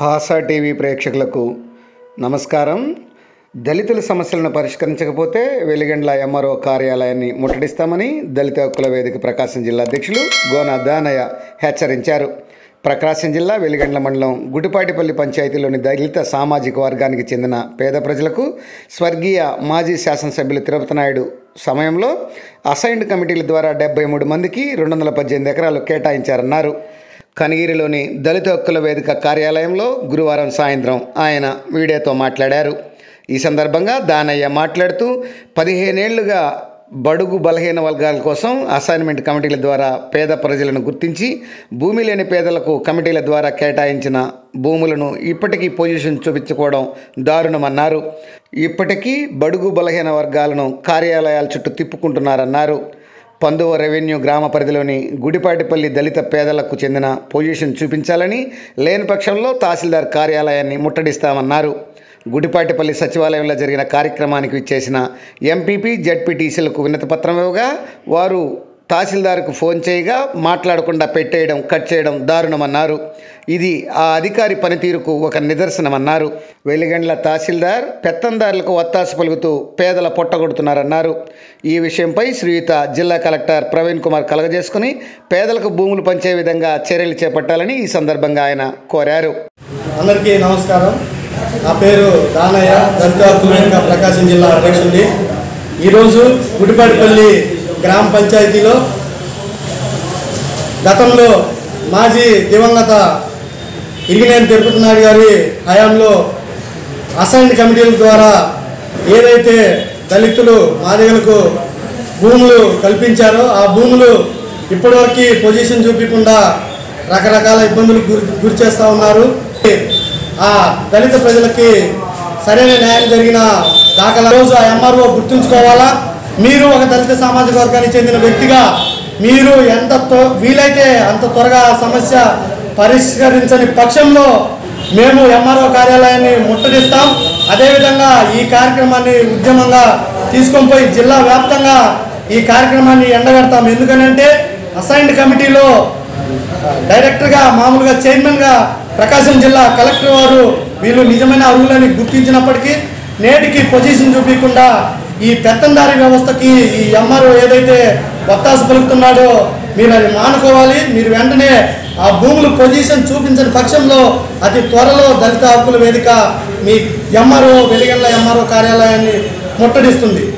హాసా TV ప్రేక్షకులకు నమస్కారం దళితుల సమస్యలను పరిష్కరించకపోతే వెలిగండ్ల ఎంఆర్ఓ కార్యాలయాన్ని ముట్టడిస్తామని దళిత హక్కుల వేదిక ప్రకాశం జిల్లా అధ్యక్షులు గోన దానయ్య హెచ్చరించారు ప్రకాశం జిల్లా వెలిగండ్ల మండలం గుడిపాటిపల్లి పంచాయతీలోని దళిత సామాజిక వర్గానికి చెందిన పేద ప్రజలకు స్వర్గీయ మాజీ శాసనసభ్యులు తిరుపతి నాయుడు సమయంలో అసైన్డ్ కమిటీల ద్వారా డెబ్బై మూడు మందికి రెండు వందల పద్దెనిమిది ఎకరాలు కేటాయించారన్నారు కనిగిరిలోని దళిత హక్కుల వేదిక కార్యాలయంలో గురువారం సాయంత్రం ఆయన మీడియాతో మాట్లాడారు ఈ సందర్భంగా దానయ్య మాట్లాడుతూ పదిహేనేళ్లుగా బడుగు బలహీన వర్గాల కోసం అసైన్మెంట్ కమిటీల ద్వారా పేద ప్రజలను గుర్తించి భూమి లేని పేదలకు కమిటీల ద్వారా కేటాయించిన భూములను ఇప్పటికీ పొజిషన్ చూపించుకోవడం దారుణమన్నారు ఇప్పటికీ బడుగు బలహీన వర్గాలను కార్యాలయాల చుట్టూ తిప్పుకుంటున్నారన్నారు పందువ రెవెన్యూ గ్రామ పరిధిలోని గుడిపాటిపల్లి దళిత పేదలకు చెందిన పొజిషన్ చూపించాలని లేని పక్షంలో తహసీల్దార్ కార్యాలయాన్ని ముట్టడిస్తామన్నారు గుడిపాటిపల్లి సచివాలయంలో జరిగిన కార్యక్రమానికి విచ్చేసిన ఎంపీపీ జడ్పీటీసీలకు వినతిపత్రం ఇవ్వగా వారు తహసీల్దార్కు ఫోన్ చేయగా మాట్లాడకుండా పెట్టేయడం కట్ చేయడం దారుణమన్నారు ఇది ఆ అధికారి పనితీరుకు ఒక నిదర్శనమన్నారు వెలిగండ్ల తహసీల్దార్ పెత్తందారులకు ఒత్తాసు పలుకుతూ పేదల పొట్టగొడుతున్నారన్నారు ఈ విషయంపై శ్రీయుత జిల్లా కలెక్టర్ ప్రవీణ్ కుమార్ కలగజేసుకుని పేదలకు భూములు పంచే విధంగా చర్యలు చేపట్టాలని ఈ సందర్భంగా ఆయన కోరారు అందరికీ నమస్కారం నా పేరు దానయ్య దళిత హక్కుల వేదిక ప్రకాశం జిల్లా అధ్యక్షుడి ఈరోజు గుడిపాటిపల్లి గ్రామ పంచాయతీలో గతంలో మాజీ దివంగత ఇరిగినేని తిరుపతి నాయుడు గారి హయాంలో అసైన్డ్ కమిటీల ద్వారా ఏదైతే దళితులు మాదిగలకు భూములు కల్పించారో ఆ భూములు ఇప్పటివరకు పొజిషన్ చూపించకుండా రకరకాల ఇబ్బందులకు గురి గురి చేస్తూ ఉన్నారు ఆ దళిత ప్రజలకి సరైన న్యాయం జరిగిన దాఖలా రోజు ఆ ఎంఆర్ఓ గుర్తుంచుకోవాలా మీరు ఒక దళిత సామాజిక వర్గానికి చెందిన వ్యక్తిగా మీరు ఎంత త్వ- వీలైతే అంత త్వరగా ఆ సమస్య పరిష్కరించని పక్షంలో మేము ఎంఆర్ఓ కార్యాలయాన్ని ముట్టడిస్తాం అదేవిధంగా ఈ కార్యక్రమాన్ని ఉద్యమంగా తీసుకొని పోయి జిల్లా వ్యాప్తంగా ఈ కార్యక్రమాన్ని ఎండగడతాం ఎందుకనంటే అసైన్డ్ కమిటీలో డైరెక్టర్గా మామూలుగా చైర్మన్గా ప్రకాశం జిల్లా కలెక్టర్ వారు వీళ్ళు నిజమైన అర్హులని గుర్తించినప్పటికీ నేటికి పొజిషన్ చూపించకుండా ఈ పెత్తందారి వ్యవస్థకి ఈ ఎంఆర్ఓ ఏదైతే వత్తాసు పలుకుతున్నాడో మీరు అది మానుకోవాలి మీరు వెంటనే ఆ భూములు పొజిషన్ చూపించని పక్షంలో అతి త్వరలో దళిత హక్కుల వేదిక మీ ఎంఆర్ఓ వెలిగండ్ల ఎంఆర్ఓ కార్యాలయాన్ని ముట్టడిస్తుంది